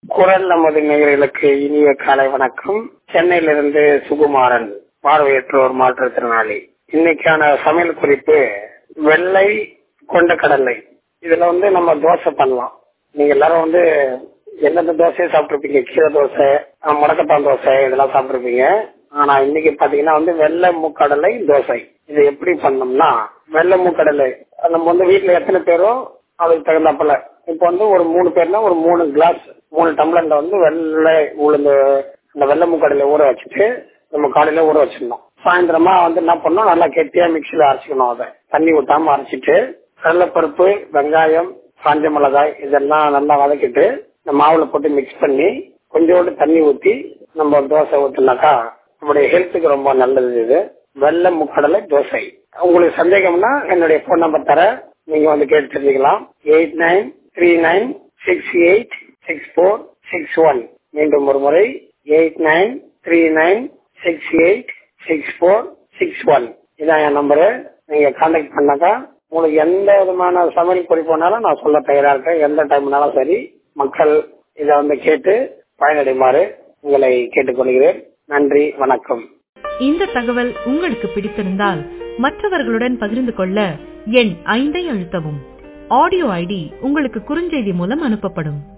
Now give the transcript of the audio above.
குரல் நமது நேயர்களுக்கு இனிய காலை வணக்கம் சென்னையிலிருந்து சுகுமாரன் பார்வையற்றோர் மாற்றுத்திறனாளி இன்னைக்கான சமையல் குறிப்பு வெள்ளை கொண்ட கடலை இதுல வந்து நம்ம தோசை பண்ணலாம் நீங்க எல்லாரும் வந்து எந்தெந்த தோசையை சாப்பிட்டுருப்பீங்க கீரை தோசை அஹ், முடக்கத்தான் தோசை இதெல்லாம் சாப்பிட்டுருப்பீங்க ஆனா இன்னைக்கு பாத்தீங்கன்னா வந்து வெள்ளை மூக்கடலை தோசை இது எப்படி பண்ணோம்னா வெள்ளை மூக்கடலை நம்ம வந்து வீட்டுல எத்தனை பேரோ அதுக்கு தகுந்தாப்புல இப்போ வந்து ஒரு மூணு பேர்னா ஒரு மூணு கிளாஸ் மூணு டம்ளர்ல வந்து வெள்ளை உளுந்து அந்த வெள்ளை மூக்கடலை ஊற வச்சுட்டு நம்ம காலையில ஊற வச்சிடணும் சாயந்தரமா வந்து என்ன பண்ணணும் நல்லா கெட்டியா மிக்சியில அரைச்சிக்கணும் அதை தண்ணி ஊத்தாம அரைச்சிட்டு கடலைப்பருப்பு வெங்காயம் காஞ்ச மிளகாய் இதெல்லாம் நல்லா வதக்கிட்டு இந்த மாவுல போட்டு மிக்ஸ் பண்ணி கொஞ்சோண்டு தண்ணி ஊத்தி நம்ம தோசை ஊத்துனாக்கா நம்முடைய ஹெல்த்துக்கு ரொம்ப நல்லது இது வெள்ளை முக்கடலை தோசை உங்களுக்கு சந்தேகம்னா என்னுடைய போன் நம்பர் தரேன் நீங்க வந்து கேட்டு தெரிஞ்சுக்கலாம் eight nine three nine six eight six four six one மீண்டும் ஒரு முறை eight nine three nine six eight six four six one இதான் என் நம்பரு நீங்க கான்டாக்ட் பண்ணாக்கா உங்களுக்கு எந்த விதமான சமையல் குறிப்புனாலும் நான் சொல்ல தயாரா இருக்கேன் எந்த டைம்னாலும் சரி மக்கள் இதை வந்து கேட்டு பயனடைமாறு உங்களை கேட்டுக்கொள்கிறேன் நன்றி வணக்கம் இந்த தகவல் உங்களுக்கு பிடித்திருந்தால் மற்றவர்களுடன் பகிர்ந்து கொள்ள எண் ஐந்தை அழுத்தவும் ஆடியோ ஐடி உங்களுக்கு குறுஞ்செய்தி மூலம் அனுப்பப்படும்